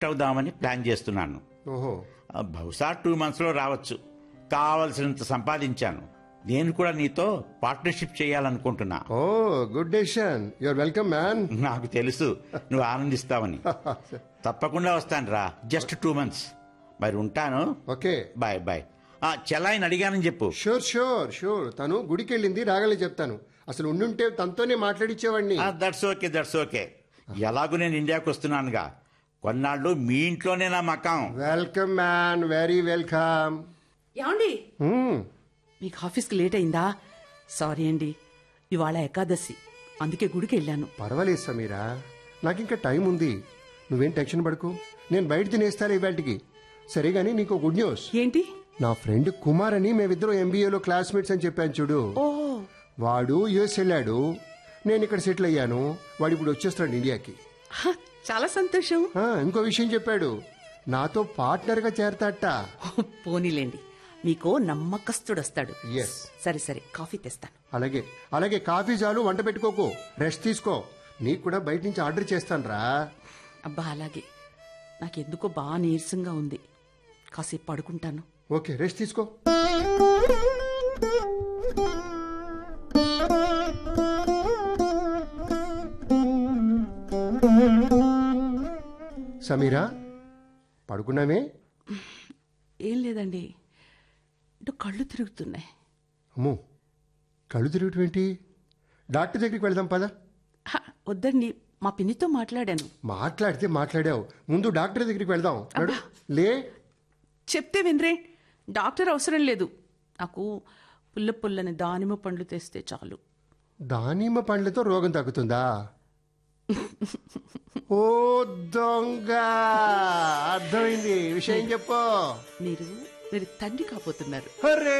అవుదామని ప్లాన్ చేస్తున్నాను ఓహో ఆ, బహుశా టూ మంత్స్లో రావచ్చు కావలసినంత సంపాదించాను నేను కూడా నీతో పార్ట్నర్షిప్ చేయాలనుకుంటున్నా oh good decision you're welcome man నాకు తెలుసు నువ్వు ఆనందిస్తావని తప్పకుండా వస్తాను రా జస్ట్ టూ మంత్స్ మరి ఉంటాను ఓకే బాయ్ బాయ్ ఆ, చెల్లాయిని అడిగానని చెప్పు షూర్ షూర్ షూర్ తను గుడికి వెళ్ళింది రాగానే చెప్తాను అసలు ఉండుంటే తనతోనే మాట్లాడిచ్చేవాడిని దట్స్ ఓకే దట్స్ ఓకే ఎలాగూ నేను ఇండియాకి వస్తున్నానుగా కొన్నాళ్ళు మీ ఇంట్లోనే నా మకాం వెల్కమ్ మ్యాన్ వెరీ వెల్కమ్ ఏమండి మీకు ఆఫీస్కి లేట్ అయిందా సారీ అండి ఇవాళ ఏకాదశి అందుకే గుడికి వెళ్ళాను పర్వాలేదు సమీరా నాకు ఇంకా టైం ఉంది నువ్వేం టెన్షన్ పడకు నేను బయట తినేస్తాను ఇవాటికి సరే గానీ నీకు గుడ్ న్యూస్ ఏంటి నా ఫ్రెండ్ కుమార్ అని మేమిద్దరం ఎంబీఏలో క్లాస్మేట్స్ అని చెప్పాను చూడు ఓ వాడు యుఎస్ వెళ్ళాడు నేను ఇక్కడ సెటిల్ అయ్యాను వాడు ఇప్పుడు వచ్చేస్తున్నాడు ఇండియాకి హ, చాలా సంతోషం ఆ, ఇంకో విషయం చెప్పాడు నాతో పార్ట్నర్ గా చేరతాట పోనీలేండి మీకు నమ్మకస్తుడు వస్తాడు Yes. సరే సరే కాఫీ తెస్తాను అలాగే అలాగే కాఫీ చాలు వంట పెట్టుకోకు రెస్ట్ తీసుకో నీకు కూడా బయట నుంచి ఆర్డర్ చేస్తాను రా అబ్బా అలాగే నాకెందుకో బాగా నీరసంగా ఉంది కాసేపు పడుకుంటాను ఓకే రెస్ట్ తీసుకో సమీరా పడుకున్నామే ఏం లేదండి ఇటు కళ్ళు తిరుగుతున్నాయి అమ్మో కళ్ళు తిరగటం ఏంటి డాక్టర్ దగ్గరికి వెళ్దాం పదా హ, వద్దండి మా పిన్నితో మాట్లాడాను మాట్లాడితే మాట్లాడావు ముందు డాక్టర్ దగ్గరికి వెళ్దాం నడు. లే చెప్తే వినరే డాక్టర్ అవసరం లేదు నాకు పుల్ల పుల్లని దానిమ్మ పండ్లు తెస్తే చాలు దానిమ్మ పండ్లతో రోగం తగ్గుతుందా ఓ దొంగ అర్థమైంది విషయం చెప్పు మీరు మీరు తండ్రి కాబోతున్నారు హర్రే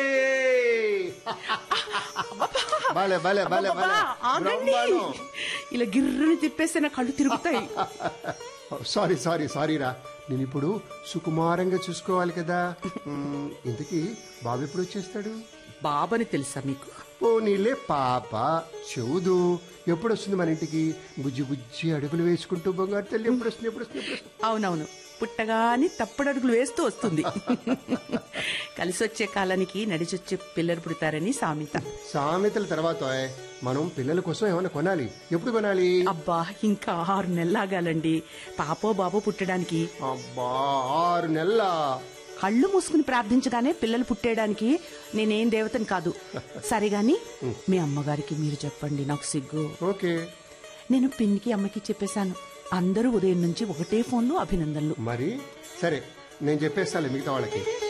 భలే భలే భలే అబ్బబ్బా, భలే ఆగండి బ్రహ్మాండం. ఇలా గిర్రని తిప్పేస్తే నా కళ్ళు తిరుగుతాయి సారీ సారీ సారీ రా నేను ఇప్పుడు సుకుమారంగా చూసుకోవాలి కదా మ్, ఇంతకీ బాబు ఎప్పుడు వచ్చేస్తాడు బాబని తెలుసా మీకు పోనీలే పాప చెవుదు ఎప్పుడు వస్తుంది మన ఇంటికి బుజ్జి బుజ్జి అడుగులు వేసుకుంటూ బంగారు తల్లి ఎప్పుడు వస్తుంది ఎప్పుడు వస్తుంది ఎప్పుడు వస్తుంది అవునవును పుట్టగాని తప్పడడుగులు వేస్తూ వస్తుంది కలిసి వచ్చే కాలానికి నడిచొచ్చే పిల్లలు పుడతారని సామెత సామెతల తర్వాత మనం పిల్లల కోసం ఏమైనా కొనాలి ఎప్పుడు కొనాలి అబ్బా ఇంకా ఆరు నెలలాగాలండి పాపో బాబో పుట్టడానికి అబ్బా ఆరు నెలల కళ్ళు మూసుకుని ప్రార్థించగానే పిల్లలు పుట్టేయడానికి నేనేం దేవతని కాదు సరే గాని మీ అమ్మగారికి మీరు చెప్పండి నాకు సిగ్గు ఓకే నేను పిన్నికి అమ్మకి చెప్పేశాను అందరూ ఉదయం నుంచి ఒకటే ఫోన్లో అభినందనలు మరి సరే నేను చెప్పేస్తాను మిగతా వాళ్ళకి